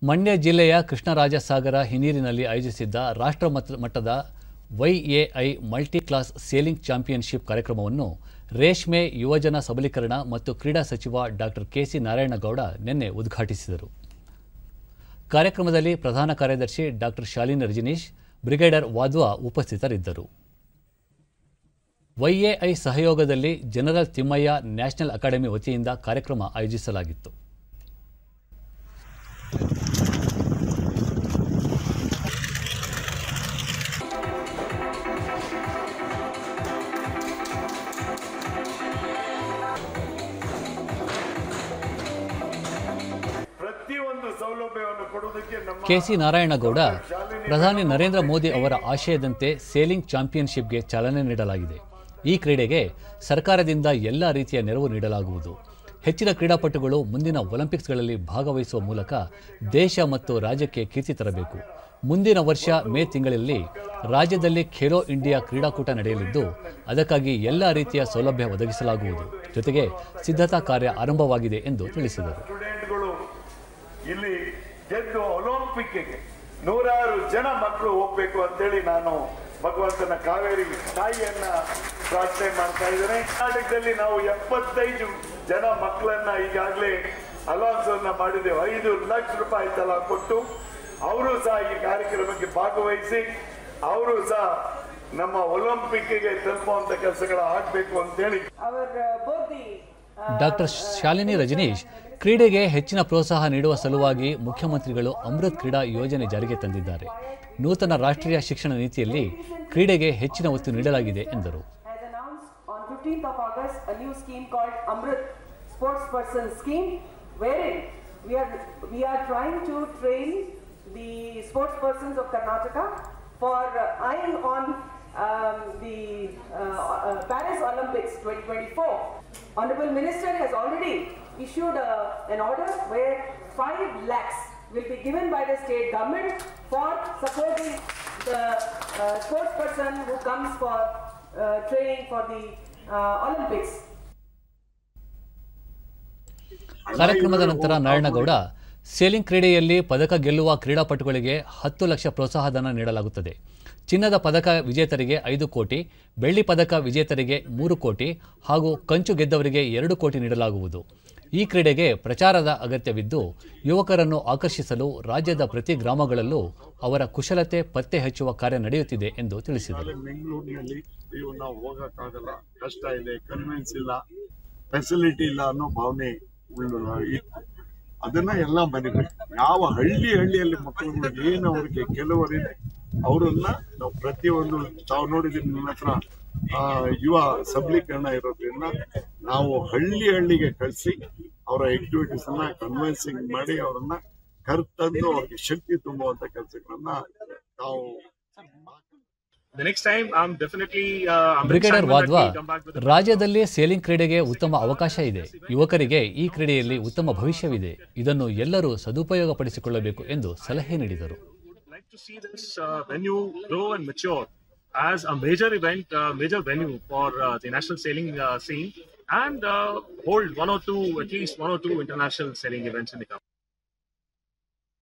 ಮಂಡ್ಯ ಜಿಲ್ಲೆಯ ಕೃಷ್ಣರಾಜಸಾಗರ ಹಿನ್ನೀರಿನಲ್ಲಿ ಆಯೋಜಿಸಿದ್ದ ರಾಷ್ಟ್ರ ಮಟ್ಟ- ಮಟ್ಟದ YAI multi class sailing championship ಕಾರ್ಯಕ್ರಮವನ್ನು ರೇಷ್ಮೆ ಯುವಜನ ಸಬಲೀಕರಣ ಮತ್ತು ಕ್ರೀಡಾ ಸಚಿವ ಡಾಕ್ಟರ್ ಕೆಸಿ ನಾರಾಯಣಗೌಡ ನಿನ್ನೆ ಉದ್ಘಾಟಿಸಿದರು ಕಾರ್ಯಕ್ರಮದಲ್ಲಿ ಪ್ರಧಾನ ಕಾರ್ಯದರ್ಶಿ ಡಾಕ್ಟರ್ ಶಾಲಿನಿ ರಜನೀಶ್ ಬ್ರಿಗೇಡರ್ ವಾದ್ವಾ ಉಪಸ್ಥಿತರಿದ್ದರು ವೈಎಐ ಸಹಯೋಗದಲ್ಲಿ ಜನರಲ್ ತಿಮ್ಮಯ್ಯ ನ್ಯಾಷನಲ್ ಅಕಾಡೆಮಿ ವತಿಯಿಂದ ಕಾರ್ಯಕ್ರಮ ಆಯೋಜಿಸಲಾಗಿತ್ತು ಪ್ರತಿಯೊಂದು ಸೌಲಭ್ಯವನ್ನು ಕೊಡುವುದಕ್ಕೆ ನಮ್ಮ ಕೆಸಿ ನಾರಾಯಣಗೌಡ ಪ್ರಧಾನಿ ನರೇಂದ್ರ ಮೋದಿ ಅವರ ಆಶಯದಂತೆ ಸೇಲಿಂಗ್ ಚಾಂಪಿಯನ್ಶಿಪ್ಗೆ ಚಾಲನೆ ನೀಡಲಾಗಿದೆ ಈ ಕ್ರೀಡೆಗೆ ಸರ್ಕಾರದಿಂದ ಎಲ್ಲ ರೀತಿಯ ನೆರವು ನೀಡಲಾಗುವುದು ಹೆಚ್ಚಿನ ಕ್ರೀಡಾಪಟುಗಳು ಮುಂದಿನ ಒಲಿಂಪಿಕ್ಸ್ಗಳಲ್ಲಿ ಭಾಗವಹಿಸುವ ಮೂಲಕ ದೇಶ ಮತ್ತು ರಾಜ್ಯಕ್ಕೆ ಕೀರ್ತಿ ತರಬೇಕು ಮುಂದಿನ ವರ್ಷ ಮೇ ತಿಂಗಳಲ್ಲಿ ರಾಜ್ಯದಲ್ಲಿ ಖೇಲೋ ಇಂಡಿಯಾ ಕ್ರೀಡಾಕೂಟ ನಡೆಯಲಿದ್ದು ಅದಕ್ಕಾಗಿ ಎಲ್ಲ ರೀತಿಯ ಸೌಲಭ್ಯ ಒದಗಿಸಲಾಗುವುದು ಜೊತೆಗೆ ಸಿದ್ಧತಾ ಕಾರ್ಯ ಆರಂಭವಾಗಿದೆ ಎಂದು ತಿಳಿಸಿದರು ಸ್ಟೂಡೆಂಟ್ಗಳು ಇಲ್ಲಿ ಗೆದ್ದು ಒಲಿಂಪಿಕ್ಗೆ ನೂರಾರು ಜನ ಮಕ್ಕಳು ಹೋಗ್ಬೇಕು ಅಂತೇಳಿ ನಾನು ಭಗವಂತನ ಕಾವೇರಿ ತಾಯಿಯನ್ನ ಪ್ರಾರ್ಥನೆ ಮಾಡ್ತಾ ಇದ್ದೇನೆ ಕರ್ನಾಟಕದಲ್ಲಿ ನಾವು ಎಪ್ಪತ್ತೈದು ಜನ ಮಕ್ಕಳನ್ನ ಈಗಾಗಲೇ ಅಲಾನ್ಸ್ ಅನ್ನ ಮಾಡಿದ್ದೇವೆ ಐದು ಲಕ್ಷ ರೂಪಾಯಿ ತಲಾ ಕೊಟ್ಟು ಅವರು ಸಹ ಈ ಕಾರ್ಯಕ್ರಮಕ್ಕೆ ಭಾಗವಹಿಸಿ ಅವರು ಸಹ ನಮ್ಮ ಒಲಿಂಪಿಕ್ಗೆ ತಲುಪುವಂತ ಕೆಲಸಗಳು ಆಗ್ಬೇಕು ಅಂತೇಳಿ our uh, both the uh, doctor Shalini Rajneesh ಕ್ರೀಡೆಗೆ ಹೆಚ್ಚಿನ ಪ್ರೋತ್ಸಾಹ ನೀಡುವ ಸಲುವಾಗಿ ಮುಖ್ಯಮಂತ್ರಿಗಳು ಅಮೃತ್ ಕ್ರೀಡಾ ಯೋಜನೆ ಜಾರಿಗೆ ತಂದಿದ್ದಾರೆ ನೂತನ ರಾಷ್ಟ್ರೀಯ ಶಿಕ್ಷಣ ನೀತಿಯಲ್ಲಿ ಕ್ರೀಡೆಗೆ ಹೆಚ್ಚಿನ ಒತ್ತು ನೀಡಲಾಗಿದೆ ಎಂದರು has announced on 15th of August a new scheme called Amrit Sports Person Scheme, wherein we are we are trying to train the sports persons of Karnataka for uh, eyeing on um, the uh, uh, Paris Olympics 2024. Honorable Minister has already issued a, an order where 5 lakhs will be given by the state government for supporting the uh, sports person who comes for uh, training for the uh, Olympics. ಕಾರ್ಯಕ್ರಮದ ನಂತರ Narayanagowda selling ಕ್ರೀಡೆಯಲ್ಲಿ ಪದಕ ಗೆಲ್ಲುವ ಕ್ರೀಡಾಪಟುಗಳಿಗೆ ಹತ್ತು ಲಕ್ಷ ಪ್ರೋತ್ಸಾಹಧನ ನೀಡಲಾಗುತ್ತದೆ ಚಿನ್ನದ ಪದಕ ವಿಜೇತರಿಗೆ ಐದು ಕೋಟಿ ಬೆಳ್ಳಿ ಪದಕ ವಿಜೇತರಿಗೆ ಮೂರು ಕೋಟಿ ಹಾಗೂ ಕಂಚು ಗೆದ್ದವರಿಗೆ ಎರಡು ಕೋಟಿ ನೀಡಲಾಗುವುದು ಈ ಕ್ರೀಡೆಗೆ ಪ್ರಚಾರದ ಅಗತ್ಯವಿದ್ದು ಯುವಕರನ್ನು ಆಕರ್ಷಿಸಲು ರಾಜ್ಯದ ಪ್ರತಿ ಗ್ರಾಮಗಳಲ್ಲೂ ಅವರ ಕುಶಲತೆ ಪತ್ತೆ ಹಚ್ಚುವ ಕಾರ್ಯ ನಡೆಯುತ್ತಿದೆ ಎಂದು ತಿಳಿಸಿದರು ಬೆಂಗಳೂರಿನಲ್ಲಿ ಅಯ್ಯೋ ನಾವು ಹೋಗಕ್ಕಾಗಲ್ಲ ಕಷ್ಟ ಇದೆ ಕನ್ವೆನ್ಸ್ ಇಲ್ಲ ಫೆಸಿಲಿಟಿ ಇಲ್ಲ ಅನ್ನೋ ಭಾವನೆ ಉಳ್ಳ- ಇತ್ತು ಅದನ್ನ ಎಲ್ಲ ಮರಿಬೇಕು ಯಾವ ಹಳ್ಳಿ ಹಳ್ಳಿಯಲ್ಲಿ ಮಕ್ಕಳುಗಳು ಏನು ಅವ್ರಿಗೆ ಕೆಲವರಿದೆ ಅವರನ್ನ ನಾವು ಪ್ರತಿಯೊಂದು ತಾವು ನೋಡಿದ್ರೆ ನಿಮ್ಮ ಹತ್ರ ಆ, ಯುವ ಸಬಲೀಕರಣ ಇರೋದ್ರಿಂದ ನಾವು ಹಳ್ಳಿ ಹಳ್ಳಿಗೆ ಕಳಿಸಿ ಅವರ ಆಕ್ಟಿವಿಟೀಸ್ ಅನ್ನ ಕನ್ವಿನ್ಸಿಂಗ್ ಮಾಡಿ ಅವರನ್ನ ಕರ್ತಂದು ಅವ್ರಿಗೆ ಶಕ್ತಿ ತುಂಬುವಂತ ಕೆಲಸಗಳನ್ನ ತಾವು The next time, I'm definitely. Uh, I'm brigadier excited that Wadhwa we come back with a ರಾಜ್ಯದಲ್ಲಿ ಸೇಲಿಂಗ್ ಕ್ರೀಡೆಗೆ ಉತ್ತಮ ಅವಕಾಶ ಇದೆ ಯುವಕರಿಗೆ ಈ ಕ್ರೀಡೆಯಲ್ಲಿ ಉತ್ತಮ ಭವಿಷ್ಯವಿದೆ ಇದನ್ನು ಎಲ್ಲರೂ ಸದುಪಯೋಗಪಡಿಸಿಕೊಳ್ಳಬೇಕು ಎಂದು ಸಲಹೆ ನೀಡಿದರು would like to see this uh, venue grow and mature as a major event, uh, major venue for uh, the national sailing uh, scene, and uh, hold one or two, at least one or two international sailing events in the country.